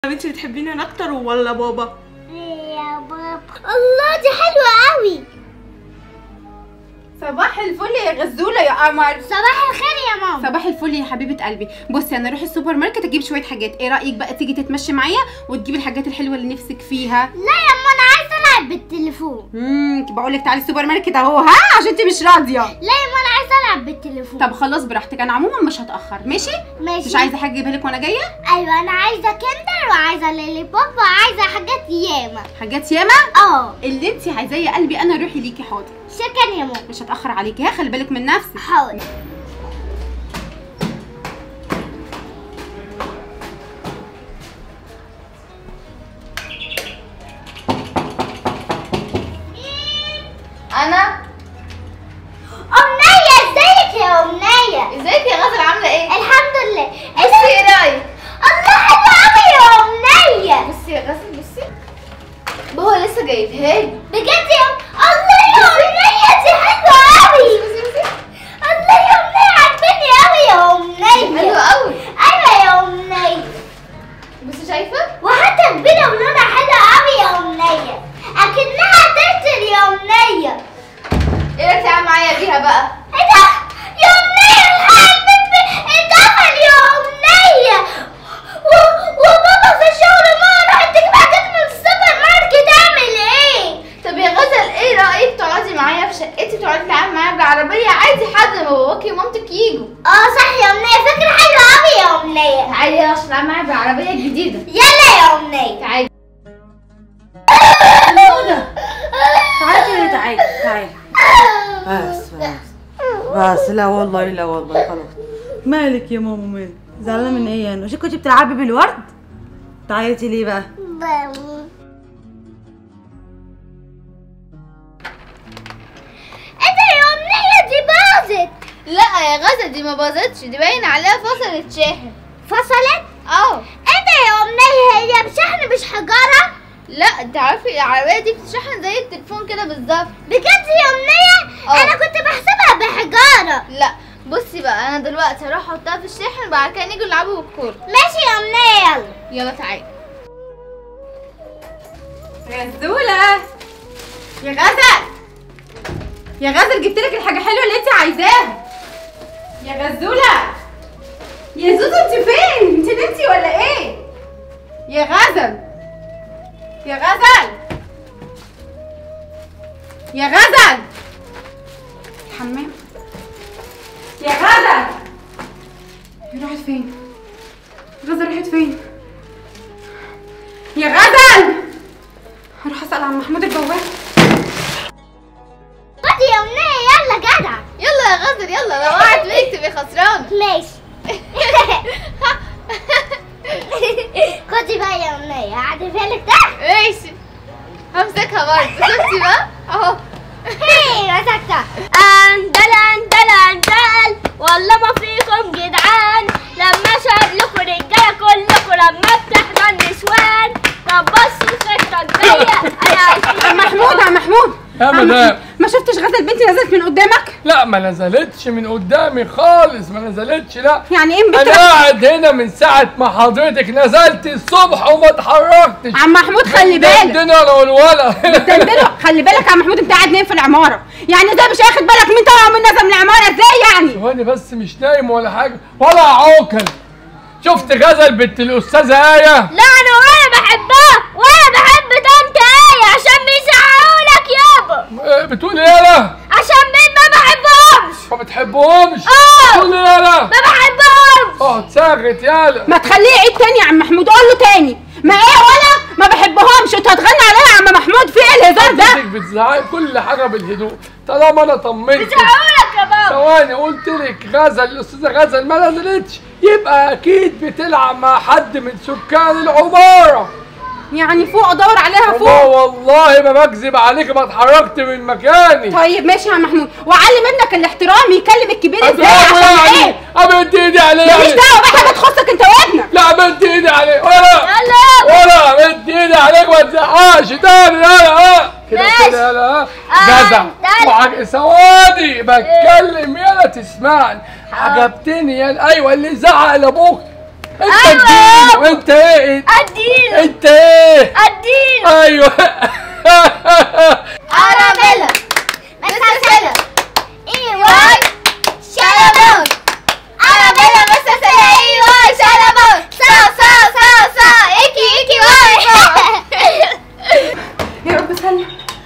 انت بتحبيني انا اكتر ولا بابا يا بابا الله دي حلوة قوي صباح الفل يا غزوله يا قمر صباح الخير يا ماما صباح الفل يا حبيبه قلبي بصي انا اروح السوبر ماركت اجيب شويه حاجات ايه رايك بقى تيجي تتمشي معايا وتجيبي الحاجات الحلوه اللي نفسك فيها لا يا ماما انا عايزة العب بالتليفون امم بقول لك تعالي السوبر ماركت اهو ها عشان انت مش راضيه لا يا ماما انا عايزة العب بالتليفون طب خلاص براحتك انا عموما مش هتاخر ماشي ماشي مش عايزه حاجه اجيبها لك وانا جايه ايوه انا عايزة كندر وعايزة ليلي بوب وعايزة حاجات ياما حاجات ياما اه اللي انت عايزاه يا قلبي انا روحي ليكي حاضر شكرا يا ماما مش هتاخر عليكي ها خلي بالك من نفسك حاضر انا أمنية ازيك يا أمنية ازيك يا غزل عامله ايه الحمد لله بصي ايه رايك الله حلوة قوي يا أمنية بصي يا غزل بصي بابا لسه جايبها لي بجد يا أم... الله يا أمنية دي حلوة قوي بصي بصي الله يا أمنية عجبتني قوي يا أمنية حلوه قوي أيوة يا أمنية بصي شايفه وحتى كبيرة ولونها حلو قوي يا أمنية أكنها ترتر يا أمنية ايه رايك تعمل معايا بيها بقى إيه ده؟ يا أمنية الحلم اتقفل يا أمنية و... وبابا في الشغل ما راح تجيب حاجات من السوبر ماركت أعمل إيه؟ طب يا غزل ايه رايك تقعدي معايا في شقتي تقعدي تلعبي معايا بالعربيه عادي حد ما باباكي ومامتك يجوا اه صح يا أمنية فكرة حلوة قوي يا أمنية تعالي يلا عشان تلعبي معايا بالعربيه الجديده يلا يا أمنية تعالي تعالي تعالي تعالي بس بس بس لا والله لا والله خلاص مالك يا ماما مالك زعلانه من ايه يعني مش كنت بتلعبي بالورد تعيطي ليه بقى ايه ده يا أمنية دي باظت لا يا غزل دي ما باظتش دي باين عليها فصلت شاحن فصلت؟ اه ايه ده يا أمنية هي بشحن مش حجارة؟ لا انت عارفه العربيه دي بتتشحن زي التليفون كده بالظبط بجد يا أمنية؟ اه. أنا كنت بحسبها بحجارة لا بصي بقى انا دلوقتي هروح احطها في الشاحن وبعد كده نيجي نلعبوا بالكوره ماشي يا أمنية يلا يلا تعالي غزوله يا غزل يا غزل جبت لك الحاجه حلوه اللي انت عايزاها يا غزوله يا زوزو انت فين انت نمتي ولا ايه يا غزل يا غزل يا غزل الحمام يا غزل هي راحت فين غزل راحت فين يا غزل هروح اسال عن محمود البواب خدي يا أمنية يلا جدع يلا يا غزل يلا لو وقعت بيك تبقي خسرانه ماشي خدي بقى يا أمنية هعدفها لك تحت ماشي همسكها برضه شفتي بقى اهو هي مسكتها اندل اندل اندل والله ما فيكم جدعان لما اشهد لكم رجاله كلكم لما بتحضر النسوان طب بصوا الخطه الجايه انا عايزين عم محمود عم محمود يا عم مدام. محمود، ما شفتش غزل بنتي نزلت من قدامك لا ما نزلتش من قدامي خالص ما نزلتش لا يعني ايه انا بنتك قاعد هنا من ساعة ما حضرتك نزلت الصبح وما اتحركتش عم محمود خلي بالك الدنيا ولا والولا تنزله خلي بالك يا عم محمود انت قاعد نايم في العماره يعني ازاي مش واخد بالك مين طلع من نزل من العماره ازاي يعني ثواني بس مش نايم ولا حاجة ولا عوكل شفت غزل بنت الأستاذة آية لا انا ولا بحبها ولا بحب طنط ايه عشان بيزعقوا لك يابا آه، بتقول ايه يالا عشان مين ما بحبهمش ما بتحبهمش اه بتقول ايه يالا ما بحبهمش اه اتساغت يالا ما تخليه يعيد تاني يا عم محمود قول له تاني ما ايه ولا ما بحبهمش انت هتغني عليا يا عم محمود في ايه الهزار ده حضرتك بتزعقي كل حاجة بالهدوء طالما انا طمنتك بيزعقوا لك يا بابا ثواني قلت لك غزل الاستاذه غزل ما نزلتش يبقى اكيد بتلعب مع حد من سكان العماره يعني فوق ادور عليها وما فوق والله ما بكذب عليك ما اتحركت من مكاني طيب ماشي يا عم محمود وعلم ابنك الاحترام يكلم الكبير ازاي أضربه عشان يعني ايه امد ايدي عليه ماليش يعني دعوه بقى حاجه تخصك انت وابنك لا امد ايدي عليه ولا يلا ولا امد ايدي عليك ما تزعقش تاني يلا ها كده ماشي. كده يلا ها آه، جدع تعال. وعج- ثواني بتكلم يلا تسمعني عجبتني يلا ايوه اللي زعق لابوك انت اديله انت ايه اديله انت ايه اديله ايوه أرابيلا مسلسلة إي واي شلبون أرابيلا مسلسلة إي واي شلبون صا صا صا صا إيكي إيكي واي يا رب سلم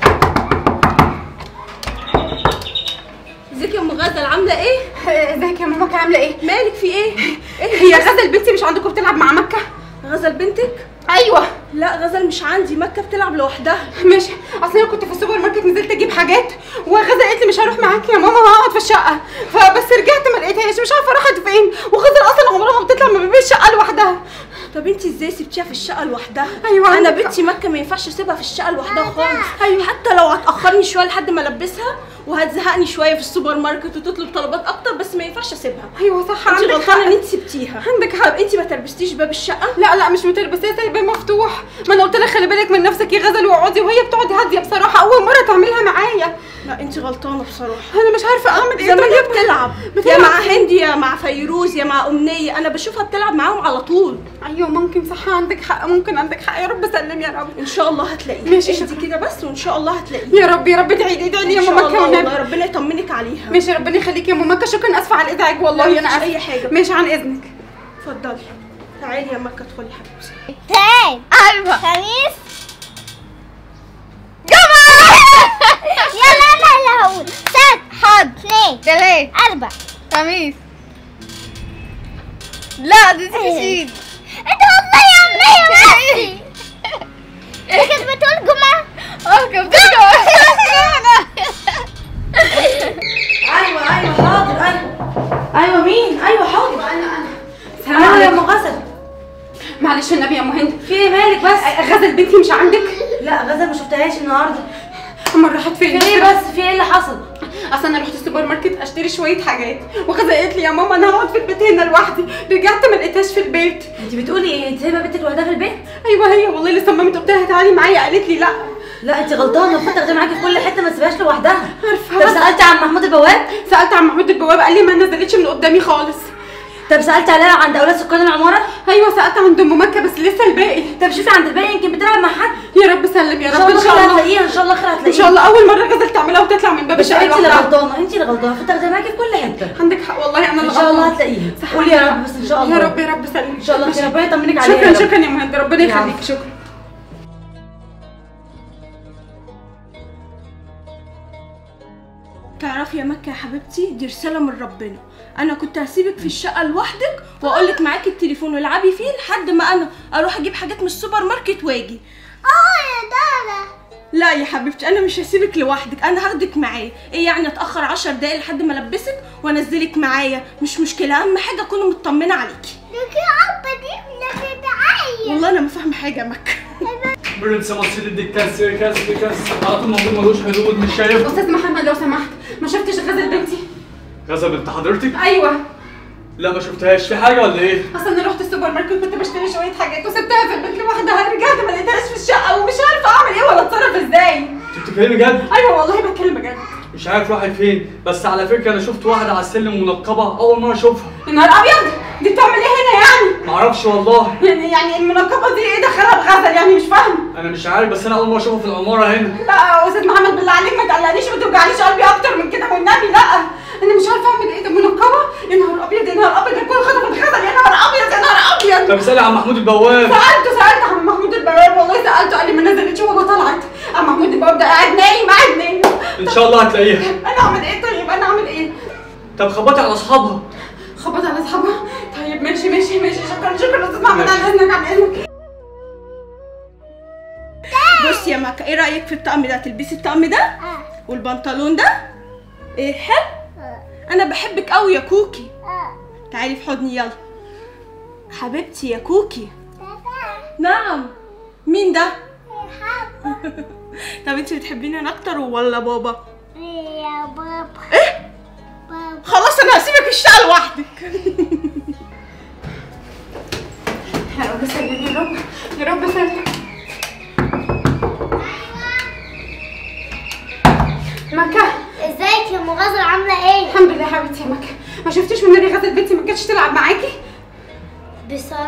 ازيك يا ام غزل عامله ايه ازيك يا ماما عامله ايه مالك في ايه ايه هي غزل بنتي مش عندكم بتلعب مع مكه غزل بنتك ايوه لا غزل مش عندي مكه بتلعب لوحدها ماشي اصل انا كنت في السوبر ماركت نزلت اجيب حاجات وغزل قالت لي مش هروح معاكي يا ماما هقعد في الشقه فبس رجعت ما لقيتهاش مش عارفه راحت فين وغزل اصلا عمرها ما بتطلع من باب الشقه لوحدها طب انت ازاي سبتيها في الشقه لوحدها أيوة، انا عندك بنتي مكه ما ينفعش اسيبها في الشقه لوحدها خالص ايوه حتى لو هتاخرني شويه لحد ما البسها وهتزهقني شويه في السوبر ماركت وتطلب طلبات اكتر بس ما ينفعش اسيبها ايوه صح انت عندك غلطانه ان حق انت سبتيها عندك حق انت ما تلبستيش باب الشقه لا لا مش متلبسيه سايباه مفتوح ما انا قلت لك خلي بالك من نفسك يا غزل واقعدي وهي بتقعد هاديه بصراحه اول مره تعملها معايا لا انت غلطانه بصراحه انا مش عارفه اعمل ايه زي ما طيب. هي بتلعب يا بتلعب. مع هندي يا مع فيروز يا مع امنيه انا بشوفها بتلعب معاهم على طول ايوه ممكن صح عندك حق ممكن عندك حق يا رب سلم يا رب ان شاء الله هتلاقيه ماشي، اهدي شكرا. كده بس وان شاء الله هتلاقيه يا رب يا رب ادعي لي ادعي لي يا ان ماما شاء الله كمان والله ربنا يطمنك عليها ماشي ربنا يخليك يا ماما شكرا اسفه على الازعاج والله لا، انا مفيش اسفه أي حاجة. ماشي عن اذنك اتفضلي تعالي يا مكه ادخلي حبيبتي تاني أيوة خميس جمعة يلا أنا اللي هقول سبت حد اثنين تلات أربع خميس لا دي تشيل انت والله يا أمنية بس هي كانت بتقول جمعة اه كان ايوه ايوه حاضر ايوه ايوه مين ايوه حاضر انا انا سلام انا يا ام عليكم غزل معلش النبي يا ام هند في ايه مالك بس غزل بنتي مش عندك لا غزل ما شفتهاش النهارده امال راحت فين في ايه بس في ايه اللي حصل اصل انا رحت السوبر ماركت اشتري شويه حاجات وغزل قالت لي يا ماما انا هقعد في البيت هنا لوحدي رجعت ما لقيتهاش في البيت انت بتقولي ايه انت سايبه بنتك لوحدها في البيت ايوه هي والله لسه مامي قلت لها تعالي معايا قالت لي لا لا انت غلطانه المفروض تاخديها معاكي في كل حته ما تسيبهاش لوحدها عارفه طب بس سالتي عن محمود البواب سالت عن محمود البواب قال لي ما نزلتش من قدامي خالص طب سالتي عليها عند اولاد سكان العماره ايوه سالت عند ام مكه بس لسه الباقي طب شوفي عند الباقي يمكن بتلعب مع حد يا رب سلم يا ان رب شاء الله ان شاء خير الله هتلاقيها ان شاء الله خير ان هتلاقيها شاء الله اول مره غزل تعملها وتطلع من باب بس الشقه انت اللي لوحدها غلطانه انت اللي غلطانه المفروض تاخديها معاكي في كل حته عندك حق والله انا اللي ان شاء الله غلطانة. هتلاقيها صح قولي يا رب بس ان شاء الله يا رب يا رب سلم ان شاء الله خير ربنا يطمنك عليها شكرا يا رب. شكرا يا مهند ربنا يا يخليك عفو. شكرا تعرفي يا مكة يا حبيبتي دي رسالة من ربنا أنا كنت هسيبك في الشقة لوحدك وأقولك معاكي التليفون والعبي فيه لحد ما أنا أروح أجيب حاجات من السوبر ماركت وأجي اه يا دادا لا يا حبيبتي أنا مش هسيبك لوحدك أنا هاخدك معايا إيه يعني أتأخر عشر دقايق لحد ما ألبسك وأنزلك معايا مش مشكلة أهم حاجة أكون مطمنة عليكي لكن أبا دي اللي بتعيط والله أنا ما فاهمة حاجة يا مكة برنس مصر دي كسر كسر كسر على طول الموضوع ملوش حدود مش شايف استاذ محمد لو سمحت ما شفتش غزل بنتي غزل بنت حضرتك ايوه لا ما شفتهاش في حاجه ولا ايه اصل انا رحت السوبر ماركت كنت بشتري شويه حاجات وسبتها في البيت لوحدها رجعت ما لقيتهاش في الشقه ومش عارفه اعمل ايه ولا اتصرف ازاي انت بتتكلمي جد ايوه والله بتكلم بجد مش عارف راحت فين بس على فكره انا شفت واحده على السلم منقبه اول مره اشوفها يا نهار ابيض دي بتعمل ايه هنا يعني معرفش والله يعني يعني المنقبه دي ايه دخلها بغزل يعني مش فاهم انا مش عارف بس انا اول مره اشوفها في العماره هنا لا يا استاذ محمد بالله عليك ما تقلقنيش ما توجعليش قلبي اكتر من كده والنبي لا انا مش عارفه اعمل ايه ده منقبه يا نهار ابيض يا نهار ابيض الكل خطفت غزل يا نهار ابيض يا نهار ابيض طب اسالي عن محمود البواب سالته سالت عم محمود البواب والله سالته قال لي ما نزلتش ولا طلعت عم محمود البواب ده قاعد نايم قاعد نايم ان شاء الله هتلاقيها انا اعمل ايه طيب انا اعمل ايه طب خبطي على اصحابها خبط على اصحابها طيب ماشي ماشي ماشي شكرا شكرا استاذ محمد ماشي. عن اذنك عن اذنك بصي يا مكة إيه رأيك في الطقم ده تلبسي الطقم ده والبنطلون ده إيه حلو أنا بحبك أوي يا كوكي تعالي في حضني يلا حبيبتي يا كوكي نعم مين ده طب انت بتحبيني انا اكتر ولا بابا يا بابا بابا خلاص انا هسيبك الشقه لوحدك يا رب سلم يا رب يا رب سلم مكة ازيك يا ام غزل عامله ايه الحمد لله يا حبيبتي يا مكة ما شفتيش والنبي غزل بنتي ما كانتش تلعب معاكي بصراحه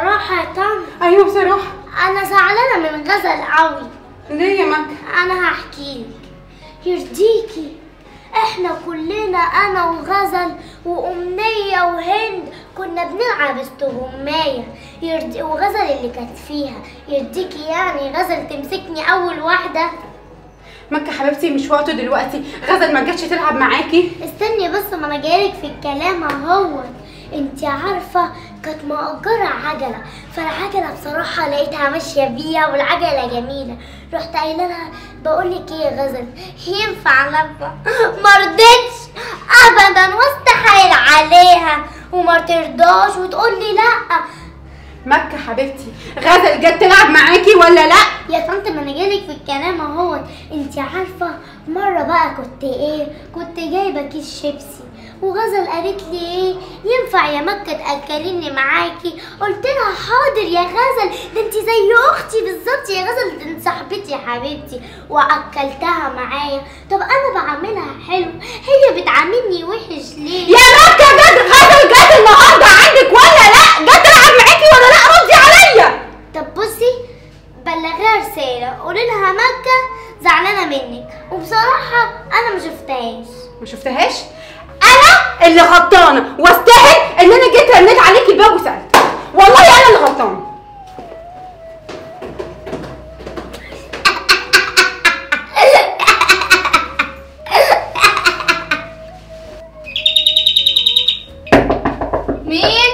ايوه بصراحه انا زعلانه من غزل قوي ليه يا مكه انا هحكي لك يرضيكي احنا كلنا انا وغزل وامنيه وهند كنا بنلعب استغمايه يرضي وغزل اللي كانت فيها يرضيكي يعني غزل تمسكني اول واحده مكه حبيبتي مش وقته دلوقتي غزل ما جاتش تلعب معاكي استني بس ما انا جايلك في الكلام اهو انت عارفه كانت مأجرة عجلة فالعجلة بصراحة لقيتها ماشية بيها والعجلة جميلة رحت قايلة لها بقول لك ايه يا غزل ينفع نفع مرضتش ابدا واستحايل عليها وما ترضاش وتقول لي لا مكه حبيبتي غزل جت تلعب معاكي ولا لا يا طنط ما انا جايلك في الكلام اهوت انت عارفه مره بقى كنت ايه كنت جايبه كيس شيبسي وغزل قالت لي ايه ينفع يا مكه تاكليني معاكي قلت لها حاضر يا غزل ده انت زي اختي بالظبط يا غزل ده انت صاحبتي يا حبيبتي واكلتها معايا طب انا بعملها حلو هي بتعاملني وحش ليه يا مكه جت غزل جت النهارده عندك ولا لا جت تلعب معاكي ولا لا ردي عليا طب بصي بلغيها رسالة قولي لها مكة زعلانة منك وبصراحة أنا ما شفتهاش ما شفتهاش انا اللي غلطانه واستاهل ان انا جيت رنيت عليكي الباب وسالت والله انا اللي غلطانه مين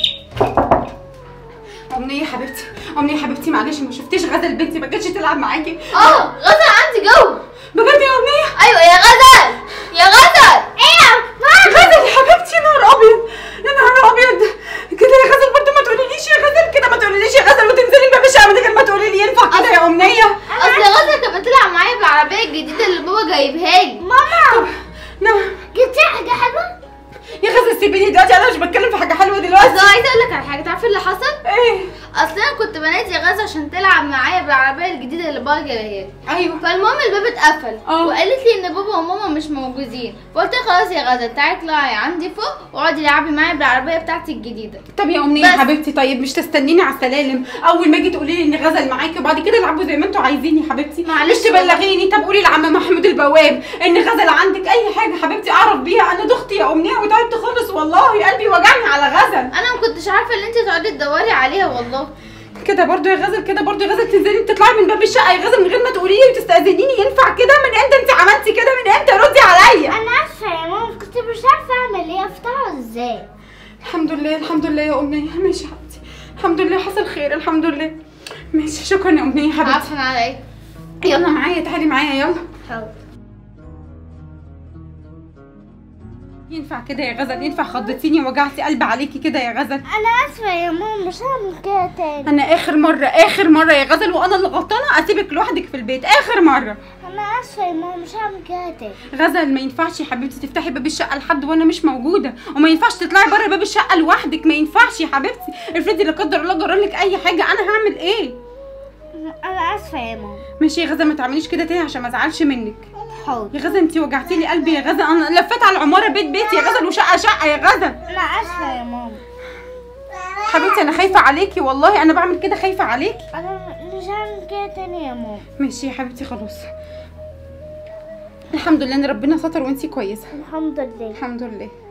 امنيه حبيبتي امنيه حبيبتي معلش ما شفتيش غزل بنتي ما جاتش تلعب معاكي اه غزل عندي جوه بجد يا امنيه ايوه يا غزل يا غزل ايه غزل يا حبيبتي يا نهار ابيض يا نهار ابيض كده يا غزل برضه ما تقوليليش يا غزل كده ما تقوليليش يا غزل وتنزلي باب الشقه من غير ما تقولي لي ينفع كده يا امنيه اصل غزل كانت بتلعب معايا بالعربيه الجديده اللي بابا جايبها لي ماما نعم جبتي حاجة حلوة؟ يا غزل سيبيني دلوقتي انا مش بتكلم في حاجه حلوه دلوقتي بس عايزه اقول لك على حاجه تعرفي اللي حصل ايه اصل انا كنت بنادي غزل عشان تلعب معايا بالعربيه الجديده اللي بابا جايبها لي ايوه فالمهم الباب اتقفل اه. وقالت لي ان بابا وماما مش موجودين فقلت لها خلاص يا غزل تعالي اطلعي عندي فوق واقعدي العبي معايا بالعربيه بتاعتي الجديده طب يا امنيه بس. حبيبتي طيب مش تستنيني على السلالم اول ما اجي تقولي لي ان غزل معاكي وبعد كده العبوا زي ما انتوا عايزين يا حبيبتي معلش مش تبلغيني طب قولي لعم محمود البواب ان غزل عندك اي حاجه حبيبتي اعرف بيها انا دختي يا امنيه وتعبت خالص والله قلبي وجعني على غزل انا ما كنتش عارفه ان انت تقعدي تدوري عليها والله كده برضو يا غزل كده برضو يا غزل تنزلي تطلعي من باب الشقه يا غزل من غير ما تقولي لي وتستاذنيني ينفع كده من امتى انت عملتي كده من امتى ردي عليا أنا آسفة يا ماما كنت مش عارفة أعمل إيه أفتحه إزاي الحمد لله الحمد لله يا امنيه ماشي يا حبيبتي الحمد لله حصل خير الحمد لله ماشي شكرا يا امنيه حبيبتي عارفه على ايه يلا معايا تعالي معايا يلا حاضر ينفع كده يا غزل ينفع خضتيني ووجعتي قلبي عليكي كده يا غزل أنا آسفة يا ماما مش هعمل كده تاني انا اخر مره اخر مره يا غزل وانا اللي غلطانه اسيبك لوحدك في البيت اخر مره أنا آسفة يا ماما مش هعمل كده تاني غزل ما ينفعش يا حبيبتي تفتحي باب الشقه لحد وانا مش موجوده وما ينفعش تطلعي بره باب الشقه لوحدك ما ينفعش يا حبيبتي افرضي لا قدر الله جرالك اي حاجه انا هعمل ايه أنا آسفة يا ماما ماشي يا غزل ما تعمليش كده تاني عشان ما ازعلش منك حاضر يا غزل انتي وجعتي لي قلبي يا غزل انا لفيت على العماره بيت بيت يا غزل وشقه شقه يا غزل أنا آسفة يا ماما حبيبتي انا خايفه عليكي والله انا بعمل كده خايفه عليكي أنا مش هعمل كده تاني يا ماما ماشي يا حبيبتي خلاص الحمد لله ان ربنا ستر وانتي كويسه الحمد لله الحمد لله